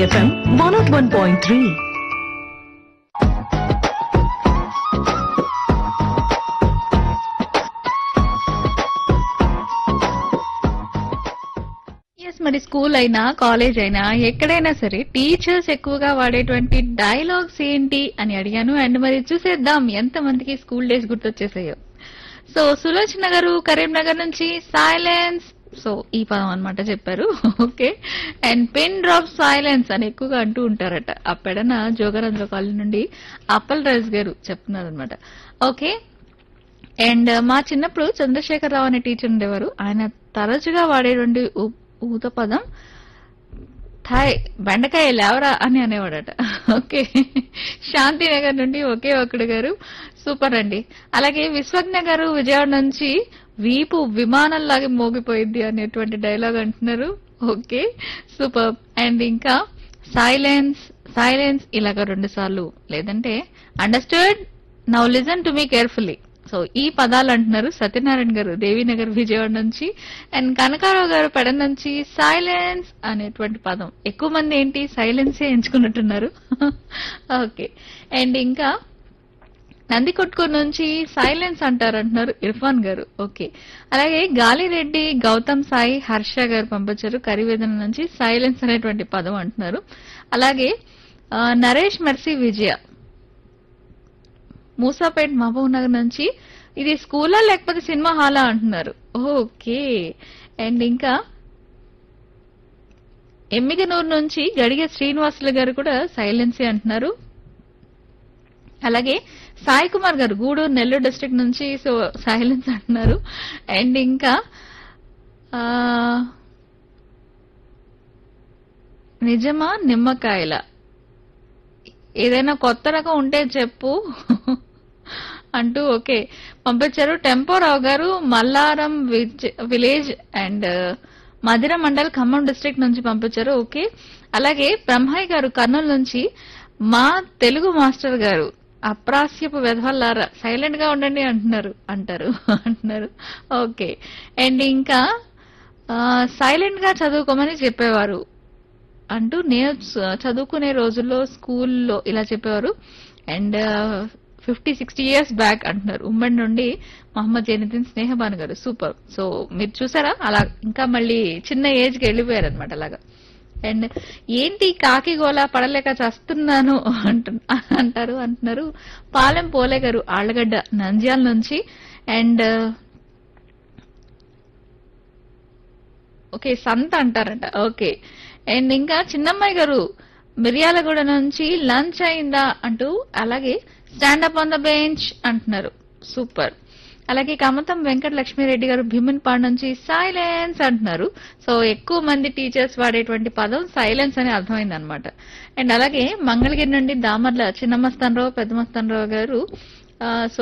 FM one naught one point three yes మరి school అయినా college అయినా ఎక్కడైనా సరే టీచర్స్ ఎక్కువగా వాడేటువంటి డైలాగ్స్ ఏంటి అని అడిగాను అండ్ మరి చూసేద్దాం ఎంత మందికి స్కూల్ డేస్ గుర్తొచ్చేసాయో సో సులోచన గారు కరీంనగర్ నుంచి సైలెన్స్ సో ఈ పదం అన్నమాట చెప్పారు okay and pin drop silence అని ఎక్కువగా అంటూ ఉంటారట ఆ పెడన జోగరంధ్ర కాలనీ నుండి అప్పల్ రాజ్ గారు చెప్తున్నారు అనమాట ఓకే అండ్ మా చిన్నప్పుడు చంద్రశేఖరరావు అనే టీచర్ ఉండేవారు ఆయన తరచుగా వాడేటువంటి ఊ- ఊత పదం థాయ్ బెండకాయ లేవరా అని అనేవాడట ఓకే శాంతినగర్ నుండి ఒకే ఒక్కడు గారు సూపర్ అండి అలాగే విశ్వజ్ఞ గారు విజయవాడ నుంచి వీపు విమానంలాగా మోగిపోయింది అనేటువంటి డైలాగ్ అంటున్నారు ఓకే సూపర్ అండ్ ఇంకా సైలెన్స్ సైలెన్స్ ఇలాగ రెండు సార్లు లేదంటే understood now listen to me carefully so ఈ పదాలు అంటున్నారు సత్యనారాయణ గారు దేవీనగర్ విజయవాడ నుంచి అండ్ కనకారావు గారు పెడ నుంచి సైలెన్స్ అనేటువంటి పదం ఎక్కువ మంది ఏంటి సైలెన్సే ఎంచుకున్నట్టున్నారు ఓకే అండ్ ఇంకా నందికొట్కూరు నుంచి సైలెన్స్ అంటారు అంటున్నారు ఇర్ఫాన్ గారు ఓకే అలాగే గాలిరెడ్డి గౌతమ్ సాయి హర్ష గారు పంపించారు కరివేదన నుంచి సైలెన్స్ అనేటువంటి పదం అంటున్నారు అలాగే ఆ, నరేష్ మెర్సీ విజయ మూసాపేట్ మహబూబ్ నగర్ నుంచి ఇది స్కూలా లేకపోతే సినిమా హాలా అంటున్నారు ఓకే అండ్ ఇంకా ఎమ్మిగనూరు నుంచి గడిగే శ్రీనివాసులు గారు కూడా సైలెన్సీ అంటున్నారు అలాగే సాయి కుమార్ గారు గూడూరు నెల్లూరు డిస్ట్రిక్ట్ నుంచి సో సైలెన్స్ అంటున్నారు అండ్ ఇంకా ఆ, నిజమా నిమ్మకాయల ఏదైనా కొత్త రకం ఉంటే చెప్పు అంటూ ఓకే పంపించారు టెంపోరావు గారు మల్లారం విజ్- village and Madhira mandal Khammam district నుంచి పంపించారు ఓకే అలాగే బ్రహ్మయ్య గారు కర్నూలు నుంచి మా తెలుగు మాస్టర్ గారు అప్రాస్యపు వెధవల్లారా సైలెంట్ గా ఉండండి అంటున్నారు అంటారు అంటున్నారు ఓకే అండ్ ఇంకా సైలెంట్ గా చదువుకోమని చెప్పేవారు అంటూ నేను చ- చదువుకునే రోజుల్లో స్కూల్లో ఇలా చెప్పేవారు and fifty sixty years back అంటున్నారు ఉమ్మడి నుండి మహమ్మద్ జైనుద్దీన్ స్నేహబాను గారు సూపర్ సో మీరు చూసారా అలా ఇంకా మళ్ళీ చిన్న ఏజ్ కి వెళ్ళిపోయారు అనమాట అలాగా అండ్ ఏంటి కాకి గోల పడలేక చస్తున్నాను అంటు అంటారు అంటున్నారు పాలెం పోలే గారు ఆళ్ళగడ్డ నంద్యాల నుంచి అండ్ ఓకే సంత అంటారంట ఓకే అండ్ ఇంకా చిన్నమ్మాయి గారు మిర్యాలగూడ నుంచి లంచ్ అయిందా అంటూ అలాగే స్టాండప్ ఆన్ ద బెంచ్ అంటున్నారు సూపర్ అలాగే కమతం వెంకట లక్ష్మీరెడ్డి గారు భీమన్పాడు నుంచి సైలెన్స్ అంటున్నారు సో ఎక్కువ మంది టీచర్స్ వాడేటువంటి పదం సైలెన్స్ అని అర్థమైంది అనమాట అండ్ అలాగే మంగళగిరి నుండి దామర్ల చిన్నమస్తానరావు పెద్దమస్తానరావు గారు ఆ, సో